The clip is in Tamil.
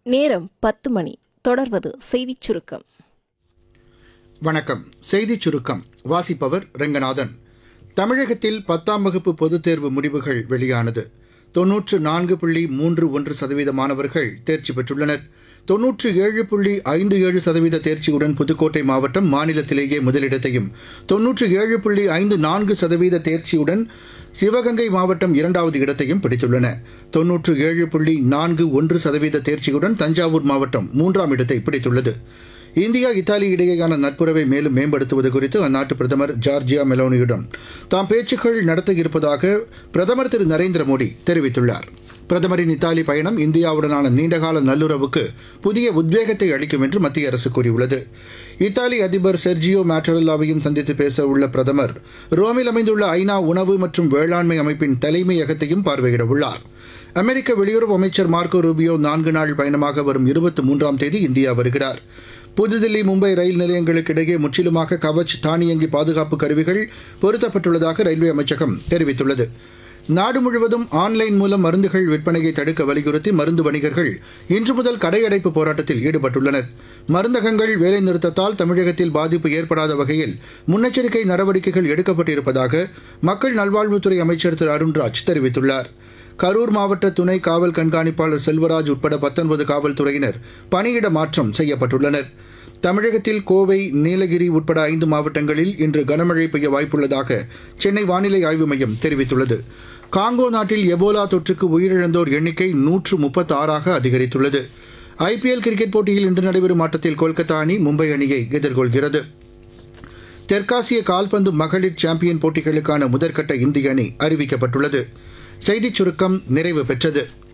நேரம் பத்து மணி தொடர்வது செய்திச் சுருக்கம் வணக்கம் செய்திச் சுருக்கம் வாசிப்பவர் ரெங்கநாதன் தமிழகத்தில் பத்தாம் வகுப்பு பொதுத் தேர்வு முடிவுகள் வெளியானது தொன்னூற்று நான்கு புள்ளி மூன்று ஒன்று சதவீத மாணவர்கள் தேர்ச்சி பெற்றுள்ளனர் தொன்னூற்று ஏழு புள்ளி ஐந்து ஏழு சதவீத தேர்ச்சியுடன் புதுக்கோட்டை மாவட்டம் மாநிலத்திலேயே முதலிடத்தையும் தொன்னூற்று ஏழு புள்ளி ஐந்து நான்கு சதவீத தேர்ச்சியுடன் சிவகங்கை மாவட்டம் இரண்டாவது இடத்தையும் பிடித்துள்ளன தொன்னூற்று ஏழு புள்ளி நான்கு ஒன்று சதவீத தேர்ச்சியுடன் தஞ்சாவூர் மாவட்டம் மூன்றாம் இடத்தை பிடித்துள்ளது இந்தியா இத்தாலி இடையேயான நட்புறவை மேலும் மேம்படுத்துவது குறித்து அந்நாட்டு பிரதமர் ஜார்ஜியா மெலோனியுடன் தாம் பேச்சுக்கள் நடத்த இருப்பதாக பிரதமர் திரு நரேந்திர மோடி தெரிவித்துள்ளார் பிரதமரின் இத்தாலி பயணம் இந்தியாவுடனான நீண்டகால நல்லுறவுக்கு புதிய உத்வேகத்தை அளிக்கும் என்று மத்திய அரசு கூறியுள்ளது இத்தாலி அதிபர் செர்ஜியோ மேட்டரல்லாவையும் சந்தித்து பேச உள்ள பிரதமர் ரோமில் அமைந்துள்ள ஐநா உணவு மற்றும் வேளாண்மை அமைப்பின் தலைமையகத்தையும் பார்வையிட உள்ளார் அமெரிக்க வெளியுறவு அமைச்சர் மார்க்கோ ரூபியோ நான்கு நாள் பயணமாக வரும் இருபத்தி மூன்றாம் தேதி இந்தியா வருகிறார் புதுதில்லி மும்பை ரயில் நிலையங்களுக்கு இடையே முற்றிலுமாக கவச் தானியங்கி பாதுகாப்பு கருவிகள் பொருத்தப்பட்டுள்ளதாக ரயில்வே அமைச்சகம் தெரிவித்துள்ளது நாடு முழுவதும் ஆன்லைன் மூலம் மருந்துகள் விற்பனையை தடுக்க வலியுறுத்தி மருந்து வணிகர்கள் இன்று முதல் கடையடைப்பு போராட்டத்தில் ஈடுபட்டுள்ளனர் மருந்தகங்கள் வேலைநிறுத்தத்தால் தமிழகத்தில் பாதிப்பு ஏற்படாத வகையில் முன்னெச்சரிக்கை நடவடிக்கைகள் எடுக்கப்பட்டிருப்பதாக மக்கள் நல்வாழ்வுத்துறை அமைச்சர் திரு அருண்ராஜ் தெரிவித்துள்ளார் கரூர் மாவட்ட துணை காவல் கண்காணிப்பாளர் செல்வராஜ் உட்பட பத்தொன்பது காவல்துறையினர் பணியிட மாற்றம் செய்யப்பட்டுள்ளனர் தமிழகத்தில் கோவை நீலகிரி உட்பட ஐந்து மாவட்டங்களில் இன்று கனமழை பெய்ய வாய்ப்புள்ளதாக சென்னை வானிலை ஆய்வு மையம் தெரிவித்துள்ளது காங்கோ நாட்டில் எபோலா தொற்றுக்கு உயிரிழந்தோர் எண்ணிக்கை நூற்று முப்பத்தி ஆறாக அதிகரித்துள்ளது ஐபிஎல் கிரிக்கெட் போட்டியில் இன்று நடைபெறும் ஆட்டத்தில் கொல்கத்தா அணி மும்பை அணியை எதிர்கொள்கிறது தெற்காசிய கால்பந்து மகளிர் சாம்பியன் போட்டிகளுக்கான முதற்கட்ட இந்திய அணி அறிவிக்கப்பட்டுள்ளது செய்திச் சுருக்கம் நிறைவு பெற்றது